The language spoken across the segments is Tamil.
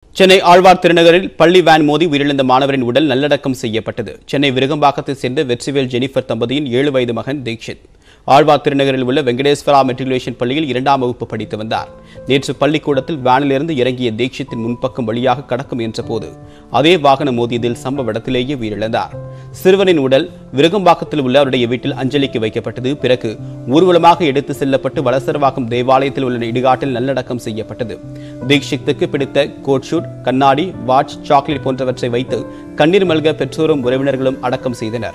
சென்னை ஆழ்வார் திருநகரில் பள்ளி வேன் மோதி உயிரிழந்த மாணவரின் உடல் நல்லடக்கம் செய்யப்பட்டது சென்னை விருகம்பாக்கத்தை சேர்ந்த வெற்றிவேல் ஜெனிஃபர் தம்பதியின் ஏழு வயது மகன் தீக்ஷித் ஆழ்வார் திருநகரில் உள்ள வெங்கடேஸ்வரா மெட்ரிகுலேஷன் பள்ளியில் இரண்டாம் வகுப்பு படித்து வந்தார் நேற்று பள்ளிக்கூடத்தில் வேனிலிருந்து இறங்கிய தீக்ஷித்தின் முன்பக்கம் வழியாக கடக்க முயன்றபோது அதே வாகனம் மோதியதில் சம்பவ இடத்திலேயே உயிரிழந்தார் சிறுவனின் உடல் விருகம்பாக்கத்தில் உள்ள அவருடைய வீட்டில் அஞ்சலிக்கு வைக்கப்பட்டது பிறகு ஊர்வலமாக எடுத்து செல்லப்பட்டு வலசரவாக்கம் தேவாலயத்தில் உள்ள இடுகாட்டில் நல்லடக்கம் செய்யப்பட்டது தீக்ஷித்துக்கு பிடித்த கோட் ஷூட் கண்ணாடி வாட்ச் சாக்லேட் போன்றவற்றை வைத்து கண்ணீர் மல்க பெற்றோரும் உறவினர்களும் அடக்கம் செய்தனர்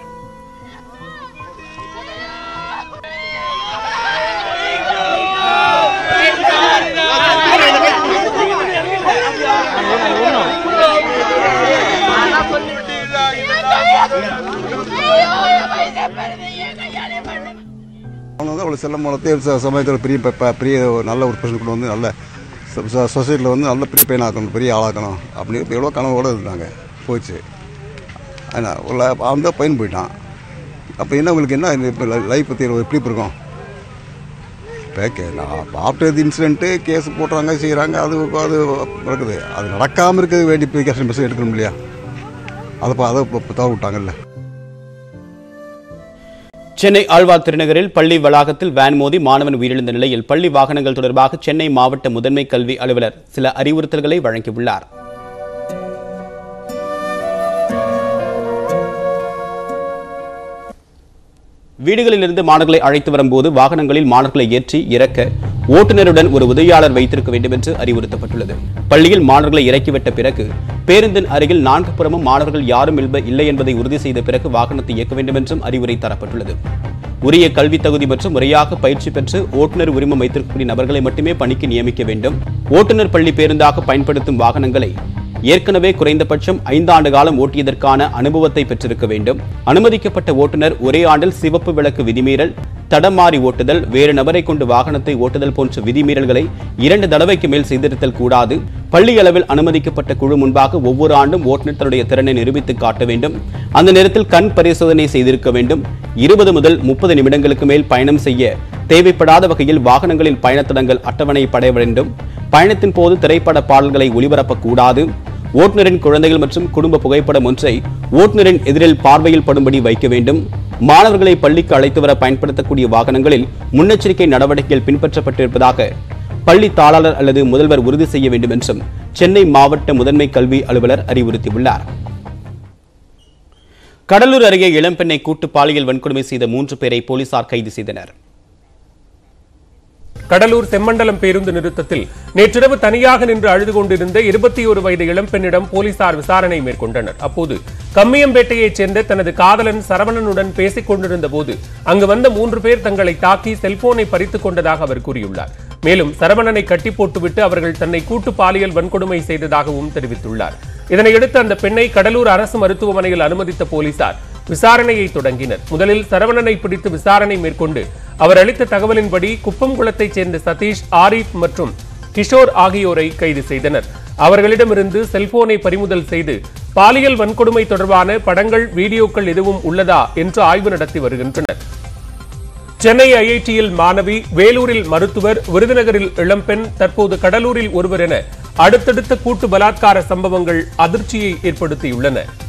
அவங்க வந்து அவ்வளோ செல்லம் வளர்த்து ச- சமயத்தில் பெரிய ப- ப- பெரிய ஒரு நல்ல ஒரு பர்சன் கொண்டு வந்து நல்ல சொசைட்டியில் வந்து நல்ல பெரிய பையனாக்கணும் பெரிய ஆளாக்கணும் அப்படி எவ்வளோ கனவோடு இருந்தாங்க போச்சு ஆனால் உள்ள அந்த பையன் போயிட்டான் அப்போ என்ன உங்களுக்கு என்ன இப்போ லைஃப் பற்றி எப்படி இருக்கும் இப்போ கே ஆஃப்டர் தி இன்சிடென்ட்டு கேஸ் போடுறாங்க செய்கிறாங்க அது அது நடக்குது அது நடக்காமல் இருக்கிறது வேண்டி ப்ரிகாஷன் மெசேஜ் எடுக்கணும் இல்லையா அதை பா- அதை இப்போ தவறு விட்டாங்கல்ல சென்னை ஆழ்வார் திருநகரில் பள்ளி வளாகத்தில் வேன் மோதி மாணவன் உயிரிழந்த நிலையில் பள்ளி வாகனங்கள் தொடர்பாக சென்னை மாவட்ட முதன்மை கல்வி அலுவலர் சில அறிவுறுத்தல்களை வழங்கியுள்ளார் வீடுகளிலிருந்து மாணவர்களை அழைத்து வரும்போது வாகனங்களில் மாணவர்களை ஏற்றி இறக்க ஓட்டுநருடன் ஒரு உதவியாளர் வைத்திருக்க வேண்டும் என்று அறிவுறுத்தப்பட்டுள்ளது பள்ளியில் மாணவர்களை இறக்கிவிட்ட பிறகு பேருந்தின் அருகில் நான்கு புறமும் மாணவர்கள் யாரும் இல்ல- இல்லை என்பதை உறுதி செய்த பிறகு வாகனத்தை இயக்க வேண்டும் என்றும் அறிவுரை தரப்பட்டுள்ளது உரிய கல்வி தகுதி மற்றும் முறையாக பயிற்சி பெற்று ஓட்டுநர் உரிமம் வைத்திருக்கக்கூடிய நபர்களை மட்டுமே பணிக்கு நியமிக்க வேண்டும் ஓட்டுநர் பள்ளி பேருந்தாக பயன்படுத்தும் வாகனங்களை ஏற்கனவே குறைந்தபட்சம் ஐந்து ஆண்டு காலம் ஓட்டியதற்கான அனுபவத்தை பெற்றிருக்க வேண்டும் அனுமதிக்கப்பட்ட ஓட்டுநர் ஒரே ஆண்டில் சிவப்பு விளக்கு விதிமீறல் தடம் மாறி ஓட்டுதல் வேறு நபரை கொண்டு வாகனத்தை ஓட்டுதல் போன்ற விதிமீறல்களை இரண்டு தடவைக்கு மேல் செய்திருத்தல் கூடாது பள்ளி அளவில் அனுமதிக்கப்பட்ட குழு முன்பாக ஒவ்வொரு ஆண்டும் ஓட்டுநர் தன்னுடைய திறனை நிரூபித்து காட்ட வேண்டும் அந்த நேரத்தில் கண் பரிசோதனை செய்திருக்க வேண்டும் இருபது முதல் முப்பது நிமிடங்களுக்கு மேல் பயணம் செய்ய தேவைப்படாத வகையில் வாகனங்களின் பயணத்தடங்கள் அட்டவணைப்பட வேண்டும் பயணத்தின் போது திரைப்பட பாடல்களை ஒளிபரப்பக்கூடாது ஓட்டுநரின் குழந்தைகள் மற்றும் குடும்ப புகைப்படம் ஒன்றை ஓட்டுநரின் எதிரில் பார்வையில் படும்படி வைக்க வேண்டும் மாணவர்களை பள்ளிக்கு அழைத்து வர பயன்படுத்தக்கூடிய வாகனங்களில் முன்னெச்சரிக்கை நடவடிக்கைகள் பின்பற்றப்பட்டிருப்பதாக பள்ளி தாளாளர் அல்லது முதல்வர் உறுதி செய்ய வேண்டும் என்றும் சென்னை மாவட்ட முதன்மை கல்வி அலுவலர் அறிவுறுத்தியுள்ளார் கடலூர் அருகே இளம்பெண்ணை கூட்டு பாலியல் வன்கொடுமை செய்த மூன்று பேரை போலீசார் கைது செய்தனர் கடலூர் செம்மண்டலம் பேருந்து நிறுத்தத்தில் நேற்றிரவு தனியாக நின்று அழுது கொண்டிருந்த இருபத்தி ஒரு வயது இளம்பெண்ணிடம் போலீசார் விசாரணை மேற்கொண்டனர் அப்போது கம்மியம்பேட்டையைச் சேர்ந்த தனது காதலன் சரவணனுடன் பேசிக் கொண்டிருந்த போது அங்கு வந்த மூன்று பேர் தங்களை தாக்கி செல்போனை பறித்துக் கொண்டதாக அவர் கூறியுள்ளார் மேலும் சரவணனை கட்டி போட்டுவிட்டு அவர்கள் தன்னை கூட்டு பாலியல் வன்கொடுமை செய்ததாகவும் தெரிவித்துள்ளார் இதனையடுத்து அந்த பெண்ணை கடலூர் அரசு மருத்துவமனையில் அனுமதித்த போலீசார் விசாரணையை தொடங்கினர் முதலில் சரவணனை பிடித்து விசாரணை மேற்கொண்டு அவர் அளித்த தகவலின்படி குப்பம்குளத்தைச் சேர்ந்த சதீஷ் ஆரிஃப் மற்றும் கிஷோர் ஆகியோரை கைது செய்தனர் அவர்களிடமிருந்து செல்போனை பறிமுதல் செய்து பாலியல் வன்கொடுமை தொடர்பான படங்கள் வீடியோக்கள் எதுவும் உள்ளதா என்று ஆய்வு நடத்தி வருகின்றனர் சென்னை ஐஐடியில் மாணவி வேலூரில் மருத்துவர் விருதுநகரில் இளம்பெண் தற்போது கடலூரில் ஒருவர் என அடுத்தடுத்த கூட்டு பலாத்கார சம்பவங்கள் அதிர்ச்சியை ஏற்படுத்தியுள்ளன